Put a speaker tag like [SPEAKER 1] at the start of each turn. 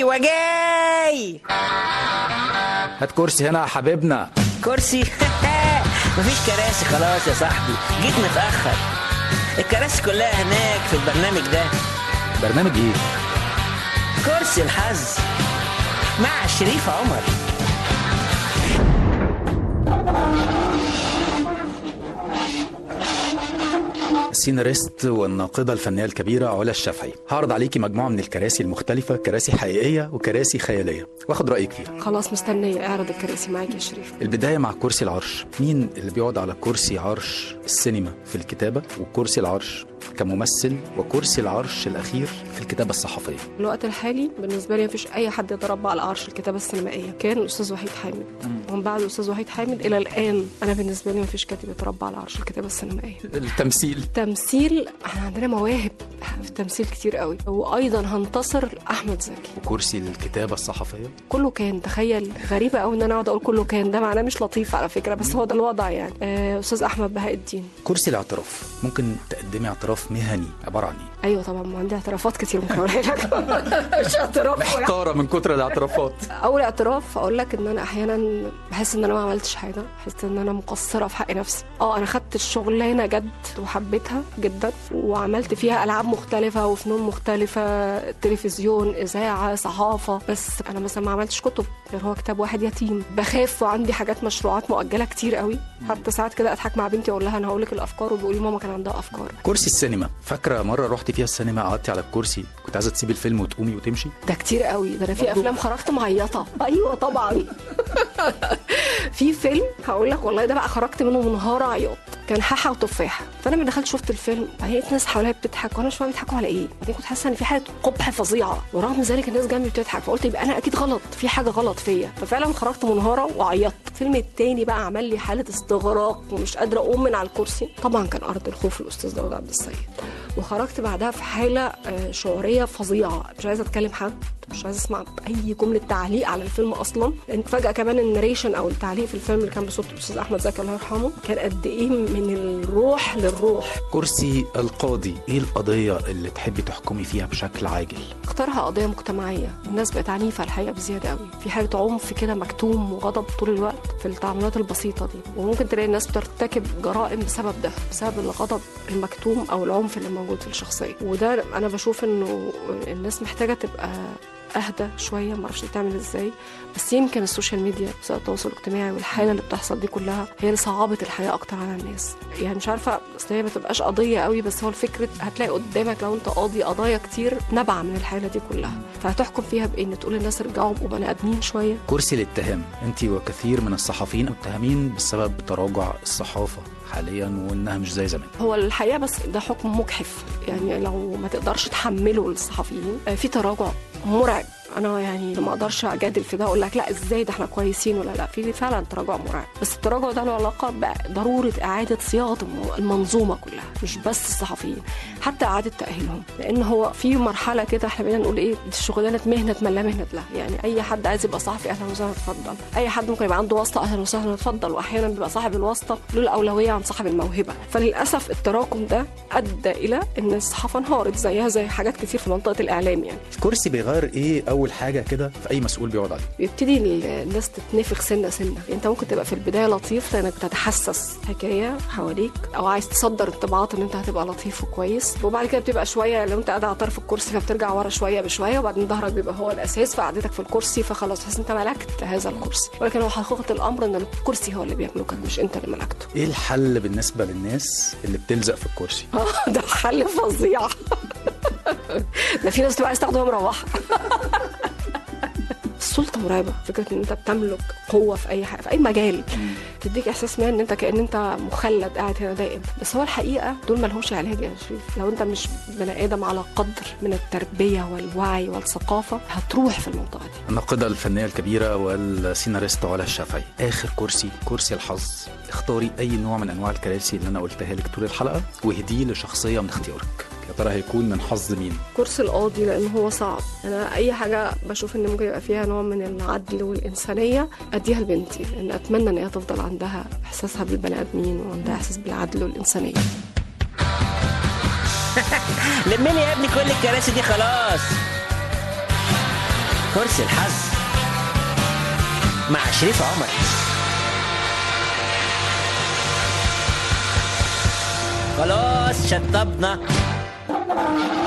[SPEAKER 1] ايوه جاي
[SPEAKER 2] هات كرسي هنا يا حبيبنا
[SPEAKER 1] كرسي مفيش كراسي خلاص يا صاحبي جيت متاخر الكراسي كلها هناك في البرنامج ده
[SPEAKER 2] برنامج ايه
[SPEAKER 1] كرسي الحظ مع شريف عمر
[SPEAKER 2] السيناريست والناقدة الفنية الكبيرة علا الشافعي هعرض عليكي مجموعة من الكراسي المختلفة كراسي حقيقية وكراسي خيالية واخد رأيك فيها
[SPEAKER 3] خلاص مستنية اعرض الكراسي معاك يا شريف
[SPEAKER 2] البداية مع كرسي العرش مين اللي بيقعد على كرسي عرش السينما في الكتابة وكرسي العرش كممثل وكرسي العرش الأخير في الكتابة الصحفية
[SPEAKER 3] في الوقت الحالي بالنسبة لي مفيش أي حد يتربى على عرش الكتابة السينمائية كان الأستاذ وحيد حامد ومن بعد الأستاذ وحيد حامد إلى الآن أنا بالنسبة لي مفيش كاتب يتربى على عرش الكتابة السينمائية
[SPEAKER 2] التمثيل
[SPEAKER 3] تمثيل احنا عندنا مواهب في التمثيل كتير قوي وايضا هنتصر احمد زكي
[SPEAKER 2] وكرسي الكتابة الصحفية
[SPEAKER 3] كله كان تخيل غريبه قوي ان انا اقعد اقول كله كان ده معناه مش لطيف على فكره بس هو ده الوضع يعني آه، استاذ احمد بهاء الدين
[SPEAKER 2] كرسي الاعتراف ممكن تقدمي اعتراف مهني عبارة عن ايه
[SPEAKER 3] ايوه طبعا ما عندي اعترافات كتير ممكن اقولها لك مش اعتراف واحد.
[SPEAKER 2] محتارة من كتر الاعترافات
[SPEAKER 3] اول اعتراف اقول لك ان انا احيانا بحس ان انا ما عملتش حاجه بحس ان انا مقصره في حق نفسي اه انا خدت الشغلانه جد وحبيتها جدا وعملت فيها العاب مختلفه وفنون مختلفه تلفزيون اذاعه صحافه بس انا مثلا ما عملتش كتب غير هو كتاب واحد يتيم بخاف وعندي حاجات مشروعات مؤجله كتير قوي حتى ساعات كده اضحك مع بنتي اقول لها انا هقول لك الافكار وبيقولي ماما كان عندها افكار
[SPEAKER 2] كرسي السينما فاكرة مرة رحتي فيها السينما قعدتي على الكرسي كنت عايزة تسيبي الفيلم وتقومي وتمشي
[SPEAKER 3] ده كتير قوي ده انا في افلام خرجت معيطه ايوه طبعا في فيلم هقول لك والله ده بقى خرجت منه منهاره عياط كان حاحه وتفاحه فانا لما دخلت شفت الفيلم بعدين لقيت ناس حواليا بتضحك وانا مش فاهمه بيضحكوا على ايه بعدين كنت حاسه ان في حاله قبح فظيعه ورغم ذلك الناس جنبي بتضحك فقلت يبقى انا اكيد غلط في حاجه غلط فيا ففعلا خرجت منهاره وعيطت الفيلم التاني بقى عمل لي حاله استغراق ومش قادره اقوم من على الكرسي طبعا كان ارض الخوف الاستاذ داود عبد السيد وخرجت بعدها في حاله آه، شعوريه فظيعه مش عايزه اتكلم حد مش عايزه اسمع اي جمله تعليق على الفيلم اصلا لان فجاه كمان النريشن او التعليق في الفيلم اللي كان بصوت الاستاذ احمد زكي الله يرحمه كان قد ايه من الروح للروح
[SPEAKER 2] كرسي القاضي ايه القضية اللي تحبي تحكمي فيها بشكل عاجل
[SPEAKER 3] اختارها قضيه مجتمعيه الناس بقت عنيفه الحقيقه بزياده قوي في حاله عنف كده مكتوم وغضب طول الوقت في التعاملات البسيطه دي وممكن تلاقي الناس بترتكب جرائم بسبب ده بسبب الغضب المكتوم او العنف اللي موجود في الشخصيه وده انا بشوف انه الناس محتاجه تبقى اهدى شويه ما اعرفش تعمل ازاي بس يمكن السوشيال ميديا وسائل التواصل الاجتماعي والحاله اللي بتحصل دي كلها هي اللي صعبت الحياه اكتر على الناس يعني مش عارفه اصل هي ما تبقاش قضيه قوي بس هو الفكره هتلاقي قدامك لو انت قاضي قضايا كتير نبع من الحاله دي كلها فهتحكم فيها بان تقول للناس ارجعوا ابقوا بني ادمين شويه
[SPEAKER 2] كرسي الاتهام انت وكثير من الصحفيين متهمين بسبب تراجع الصحافة حاليا وانها مش زي زمان
[SPEAKER 3] هو الحقيقه بس ده حكم مجحف يعني لو ما تقدرش تحمله للصحفيين آه، في تراجع مرعب انا يعني ما اقدرش اجادل في ده اقول لك لا ازاي ده احنا كويسين ولا لا في فعلا تراجع مرعب بس التراجع ده له علاقه بضروره اعاده صياغه الم- المنظومه كلها مش بس الصحفيين حتى اعاده تاهيلهم لان هو في مرحله كده احنا بقينا نقول ايه دي شغلانه مهنه من لا مهنه لها يعني اي حد عايز يبقى صحفي اهلا وسهلا اتفضل اي حد ممكن يبقى عنده واسطه اهلا وسهلا اتفضل واحيانا بيبقى صاحب الواسطه له الاولويه عن صاحب الموهبه فللاسف التراكم ده ادى الى ان الصحافه انهارت زيها زي حاجات كتير في منطقه الاعلام يعني
[SPEAKER 2] الكرسي بيغير ايه اول حاجة كده في اي مسؤول بيقعد عليه
[SPEAKER 3] بيبتدي ال- الناس تتنفخ سنه سنه يعني انت ممكن تبقى في البدايه لطيف لانك بتتحسس حكايه حواليك او عايز تصدر انطباعات ان انت هتبقى لطيف وكويس وبعد كده بتبقى شويه لو انت قاعد على طرف الكرسي فبترجع ورا شويه بشويه وبعدين ظهرك بيبقى هو الاساس فقعدتك في الكرسي فخلاص تحس انت ملكت هذا الكرسي ولكن هو حقيقه الامر ان الكرسي هو اللي بيملكك مش انت اللي ملكته
[SPEAKER 2] ايه الحل بالنسبة للناس اللي بتلزق في الكرسي
[SPEAKER 3] آه، ده حل فظيع ده في ناس تبقى عايز تاخده وهي مروحه السلطه مرعبه فكره ان انت بتملك قوه في اي حاجه في اي مجال تديك احساس ما ان انت كان انت مخلد قاعد هنا دائم بس هو الحقيقه دول ملهمش علاج يا شريف لو انت مش بني ادم على قدر من التربيه والوعي والثقافه هتروح في المنطقه دي
[SPEAKER 2] الناقدة الفنية الكبيرة والسيناريست علا الشافعي آخر كرسي كرسي الحظ اختاري أي نوع من أنواع الكراسي اللي أنا قلتها لك طول الحلقة واهديه لشخصية من اختيارك يا ترى هيكون من حظ مين
[SPEAKER 3] كرسي القاضي لان هو صعب انا اي حاجه بشوف ان ممكن يبقى فيها نوع من العدل والانسانيه اديها لبنتي لان اتمنى ان هي تفضل عندها احساسها بالبني ادمين وعندها احساس بالعدل والانسانيه
[SPEAKER 1] لمني يا ابني كل الكراسي دي خلاص كرسي الحظ مع شريف عمر خلاص شطبنا